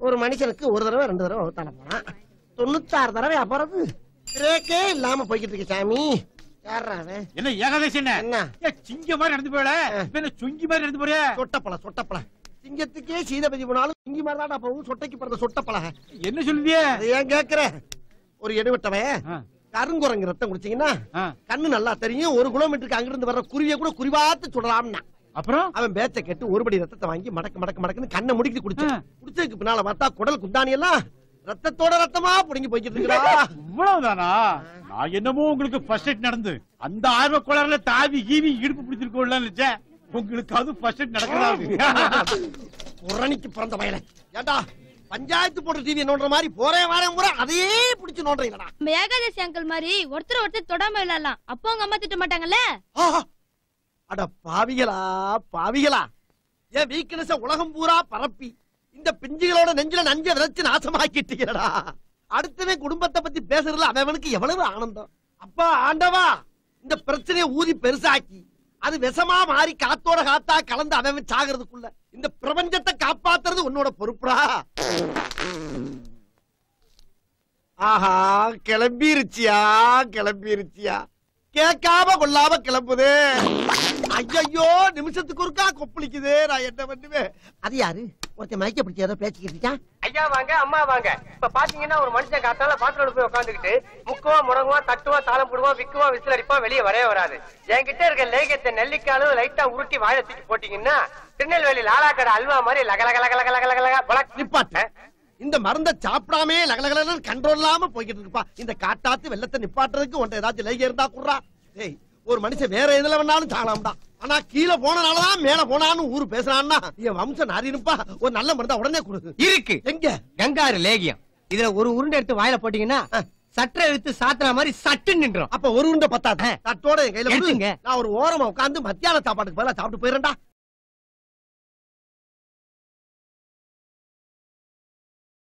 ஒரு மனுஷனுக்கு ஒரு தடவை ரெண்டு தடவை தலை போனான் தொண்ணூத்தாறு தடவை அப்புறது பிரேக்கே இல்லாம போய்கிட்டு இருக்கு சாமி யாரா அவன் என்ன ஏகாதசி என்ன என்ன ஏ, சிங்க மாதிரி நடந்து போயல இப்ப என்ன சுங்கி மாதிரி நடந்து போறியா சொட்டப்பழ சொட்டப்பழ சிங்கத்துக்கே சீதபதி போனாலும் சிங்கி மாதிரி தான் போகும் சொட்டைக்கு பிறந்த சொட்டப்பழ என்ன சொல்லுதியே அதை ஏன் கேக்குற ஒரு எடுவட்டவன் ஆ, கருங்குரங்கு ரத்தம் குடிச்சீங்கன்னா ஆ. கண்ணு நல்லா தெரியும் ஒரு கிலோமீட்டருக்கு அங்கிருந்து வர்ற குருவிய கூட குறிவாத்து சுடலாம்னா அப்புறம் அவன் பேச்ச கேட்டு ஒரு படி ரத்தத்தை வாங்கி மடக்கு மடக்கு மடக்குன்னு கண்ணை முடிக்கிட்டு குடிச்சான் ஆ. குடிச்சதுக்கு பின்னால பார்த்தா குடல் குந்தாணி எல்லாம் ரத்தத்தோட ரத்தமா புடுங்கி போய்கிட்டு இருக்கா இவ்வளவுதானா நான் என்னமோ உங்களுக்கு ஃபர்ஸ்ட் எய்ட் நடந்து அந்த ஆர்வ கோளாறுல தாவி ஈவி இடுப்பு பிடிச்சிருக்கோம்ல நினைச்சேன் உங்களுக்கு அது ஃபர்ஸ்ட் எய்ட் நடக்கிறாரு புரணிக்கு பிறந்த வயல ஏண்டா பஞ்சாயத்து போட்ட டிவி நோண்டுற மாதிரி போறேன் வரேன் பூரா அதையே பிடிச்சு நோண்டுறீங்களா நம்ம ஏகாதசி அங்கிள் மாதிரி ஒருத்தர் ஒருத்தர் தொடாம விளையாடலாம் அப்போ உங்க அம்மா திட்ட மாட்டாங்கல்ல ஆஹா! அட பாவிகளா பாவிகளா என் வீக்னஸ உலகம் பூரா பரப்பி இந்த பிஞ்சுகளோட நெஞ்சில நஞ்ச விதைச்சு நாசமாக்கிட்டீங்கடா அடுத்தவன் குடும்பத்தை பத்தி பேசுறதுல அவனுக்கு எவ்வளவு ஆனந்தம் அப்பா ஆண்டவா இந்த பிரச்சனையை ஊதி பெருசாக்கி அது விஷமா மாறி காத்தோட காத்தா கலந்து அவன் சாகிறதுக்குள்ள இந்த பிரபஞ்சத்தை காப்பாத்துறது உன்னோட பொறுப்புடா ஆஹா கிளம்பிருச்சியா கிளம்பிருச்சியா கேட்காம கொள்ளாம கிளம்புது ஐயோ நிமிஷத்துக்கு ஒருக்கா கொப்பளிக்குது நான் என்ன பண்ணுவேன் அது யாரு ஒருத்தன் மயக்க பிடிச்சி ஏதோ பேச்சுக்கிட்டு இருக்கான் ஐயா வாங்க அம்மா வாங்க இப்ப பாத்தீங்கன்னா ஒரு மனுஷன் காத்தால பாத்திரம் போய் உட்காந்துக்கிட்டு முக்குவான் முடங்குவான் தட்டுவான் தாளம் போடுவான் விக்குவான் விசில் அடிப்பான் வெளியே வரவே வராது என்கிட்ட இருக்க லேகத்தை நெல்லிக்காலும் லைட்டா உருட்டி வாழை தூக்கி போட்டீங்கன்னா திருநெல்வேலி லாலாக்கடை அல்வா மாதிரி லக லக லக லக லக லக லக பழக் நிப்பாட்ட இந்த மருந்த சாப்பிடாமே லகலகலன்னு கண்ட்ரோல் இல்லாம போய்கிட்டு இருப்பா இந்த காட்டாத்து வெள்ளத்தை நிப்பாட்டுறதுக்கு உன்ட்ட ஏதாச்சும் லேக இருந்தா குடுறா ஏய் ஒரு மனுஷன் வேற எதுல வேணாலும் சாகலாம்டா ஆனா கீழே போனனாலதான் மேல போனான்னு ஊரு பேசுறான்னா என் வம்சம் நாரினுப்பா ஒரு நல்ல மருந்தா உடனே கொடு இருக்கு எங்க கங்காரு லேகியம் இதுல ஒரு உருண்டை எடுத்து வாயில போட்டீங்கன்னா சட்டை எடுத்து சாத்துற மாதிரி சட்டு நின்றோம் அப்ப ஒரு உருண்டை பத்தாது தட்டோட என் கையில கொடு. எடுத்துங்க. நான் ஒரு ஓரமா உட்கார்ந்து மத்தியான சாப்பாட்டுக்கு பதிலா சாப்பிட்டு போயிடுறேன்டா